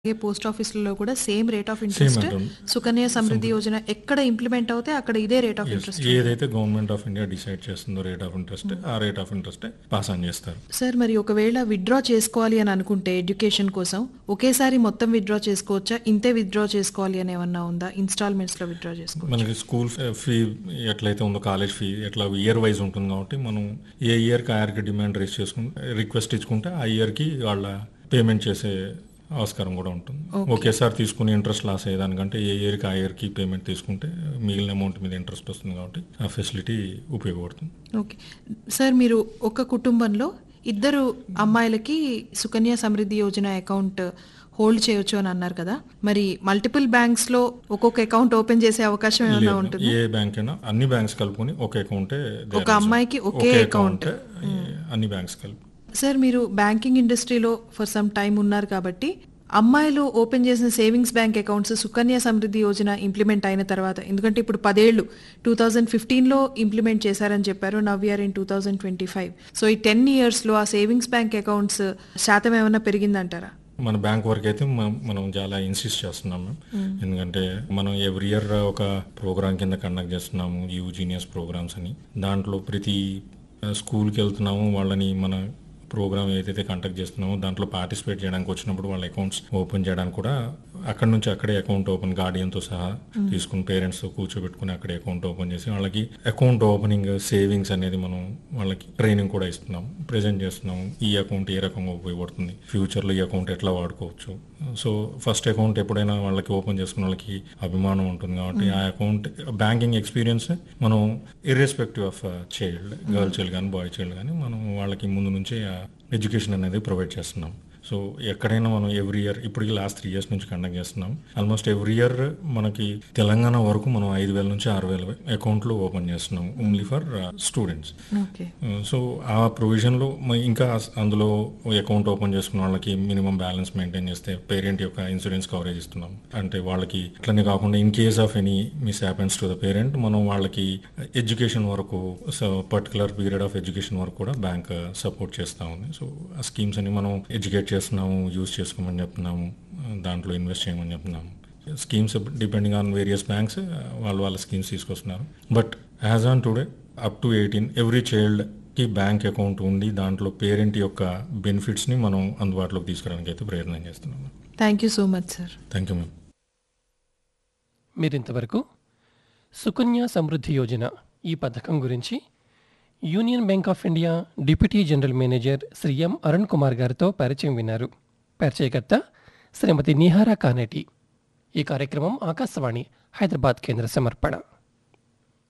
అలాగే పోస్ట్ ఆఫీసులలో కూడా same rate of interest ఉంటుంది. సుకన్య సమృద్ధి యోజన ఎక్కడ ఇంప్లిమెంట్ అవుతే అక్కడ ఇదే రేట్ ఆఫ్ Yes. ఇంట్రెస్ట్ ఏదైతే గవర్నమెంట్ ఆఫ్ ఇండియా డిసైడ్ చేస్తుందో రేట్ ఆఫ్ ఇంట్రెస్ట్ ఆ rate of interest pass on చేస్తారు సార్ మరి ఒకవేళ విత్డ్రా చేసుకోవాలి అని అనుకుంటే ఎడ్యుకేషన్ కోసం ఒకేసారి మొత్తం విత్డ్రా చేసుకోవచ్చా ఇంతే విత్డ్రా చేసుకోవాలి అని ఏమన్నా ఉందా ఇన్స్టాల్మెంట్స్ లో విత్డ్రా చేసుకోవచ్చు మనకి స్కూల్ ఫీ ఎట్లయితే ఉందో కాలేజ్ ఫీ ఎట్లా ఇయర్ వైజ్ ఉంటుంది కాబట్టి మనం ఏ ఇయర్కి ఆ ఇయర్కి డిమాండ్ రేస్ చేసుకుంటే రిక్వెస్ట్ ఇచ్చుకుంటే ఆ ఇయర్కి వాళ్ళ పేమెంట్ చేసే ఆస్కారం కూడా ఉంటుంది ఒకేసారి తీసుకుని ఇంట్రెస్ట్ లాస్ అయ్యేదానికంటే ఏ ఇయర్కి ఆ ఇయర్కి పేమెంట్ తీసుకుంటే మిగిలిన అమౌంట్ మీద ఇంట్రెస్ట్ వస్తుంది కాబట్టి ఆ ఫెసిలిటీ ఉపయోగపడుతుంది ఓకే సార్ మీరు ఒక కుటుంబంలో ఇద్దరు అమ్మాయిలకి సుకన్య సమృద్ధి యోజన అకౌంట్ హోల్డ్ చేయొచ్చు అని అన్నారు కదా మరి మల్టిపుల్ బ్యాంక్స్ లో ఒక్కొక్క అకౌంట్ ఓపెన్ చేసే అవకాశం ఏమైనా లేదు. ఉంటుంది ఏ బ్యాంక్ అయినా అన్ని బ్యాంక్స్ కలుపుకొని ఒక అకౌంటే ఒక అమ్మాయికి ఒకే account. అన్ని బ్యాంక్స్ కలిపి సార్ మీరు బ్యాంకింగ్ ఇండస్ట్రీలో ఫర్ సమ్ టైం ఉన్నారు కాబట్టి అమ్మాయిలు ఓపెన్ చేసిన savings bank accounts Sukanya Samriddhi Yojana implement అయిన తర్వాత ఎందుకంటే ఇప్పుడు పదేళ్లు టూ థౌజండ్ ఫిఫ్టీన్లో ఇంప్లిమెంట్ చేశారని చెప్పారు now year in two thousand twenty five so ఈ టెన్ ఇయర్స్లో ఆ సేవింగ్స్ బ్యాంక్ అకౌంట్స్ శాతం ఏమైనా పెరిగిందంటారా మన బ్యాంక్ వరకు అయితే మ- మనం చాలా ఇన్సిస్ట్ చేస్తున్నాం మ్యామ్ ఎందుకంటే మనం ఎవ్రీ ఇయర్ ఒక ప్రోగ్రామ్ కింద కండక్ట్ చేస్తున్నాము యూ జీనియస్ ప్రోగ్రామ్స్ అని దాంట్లో ప్రతి స్కూల్కి వెళ్తున్నాము వాళ్ళని మన ప్రోగ్రామ్ ఏదైతే కండక్ట్ చేస్తున్నామో దాంట్లో పార్టిసిపేట్ చేయడానికి వచ్చినప్పుడు వాళ్ళ అకౌంట్స్ ఓపెన్ చేయడానికి కూడా అక్కడ నుంచి అక్కడే అకౌంట్ ఓపెన్ గార్డియన్తో సహా తీసుకుని పేరెంట్స్ కూర్చోబెట్టుకుని అక్కడే అకౌంట్ ఓపెన్ చేసి వాళ్ళకి అకౌంట్ ఓపెనింగ్ సేవింగ్స్ అనేది మనం వాళ్ళకి ట్రైనింగ్ కూడా ఇస్తున్నాం ప్రెజెంట్ చేస్తున్నాము ఈ అకౌంట్ ఏ రకంగా ఉపయోగపడుతుంది ఫ్యూచర్లో ఈ అకౌంట్ ఎట్లా వాడుకోవచ్చు సో ఫస్ట్ అకౌంట్ ఎప్పుడైనా వాళ్ళకి ఓపెన్ చేసుకున్న వాళ్ళకి అభిమానం ఉంటుంది కాబట్టి ఆ అకౌంట్ బ్యాంకింగ్ ఎక్స్పీరియన్స్ మనం irrespective of child girl child కానీ బాయ్ చైల్డ్ కానీ మనం వాళ్ళకి ముందు నుంచే ఎడ్యుకేషన్ అనేది ప్రొవైడ్ చేస్తున్నాం సో ఎక్కడైనా మనం ఎవ్రీ ఇయర్ ఇప్పటికి లాస్ట్ త్రీ ఇయర్స్ నుంచి కండక్ట్ చేస్తున్నాం ఆల్మోస్ట్ ఎవ్రీ ఇయర్ మనకి తెలంగాణ వరకు మనం ఐదు వేల నుంచి ఆరు వేల అకౌంట్లు ఓపెన్ చేస్తున్నాం only for students okay so ఆ ప్రొవిజన్లో మ- ఇంకా అస్- అందులో అకౌంట్ ఓపెన్ చేసుకున్న వాళ్ళకి మినిమం బ్యాలెన్స్ మెయింటైన్ చేస్తే పేరెంట్ యొక్క ఇన్సూరెన్స్ కవరేజ్ ఇస్తున్నాం అంటే వాళ్ళకి అట్లనే కాకుండా in case of any miss happens to the parent మనం వాళ్ళకి ఎడ్యుకేషన్ వరకు పర్టికులర్ పీరియడ్ ఆఫ్ ఎడ్యుకేషన్ వరకు కూడా బ్యాంక్ సపోర్ట్ చేస్తూ ఉంది సో ఆ స్కీమ్స్ అని మనం ఎడ్యుకేట్ చేస్తున్నాము యూజ్ చేసుకోమని చెప్తున్నాము దాంట్లో ఇన్వెస్ట్ చేయమని చెప్తున్నాము schemes depending on various banks వాళ్ళు వాళ్ళ స్కీమ్స్ తీసుకొస్తున్నారు but as on today up to eighteen every child కి బ్యాంక్ అకౌంట్ ఉండి దాంట్లో పేరెంట్ యొక్క బెనిఫిట్స్ ని మనం అందుబాటులోకి తీసుకురావడానికి అయితే ప్రయత్నం చేస్తున్నాం thank you so much sir thank you ma'am మీరింతవరకు సుకన్య సమృద్ధి యోజన ఈ పథకం గురించి Union Bank of India deputy general manager Shri M Arun Kumar గారితో పరిచయం విన్నారు పరిచయకర్త శ్రీమతి నిహారా కానేటి ఈ కార్యక్రమం ఆకాశవాణి హైదరాబాద్ కేంద్ర సమర్పణ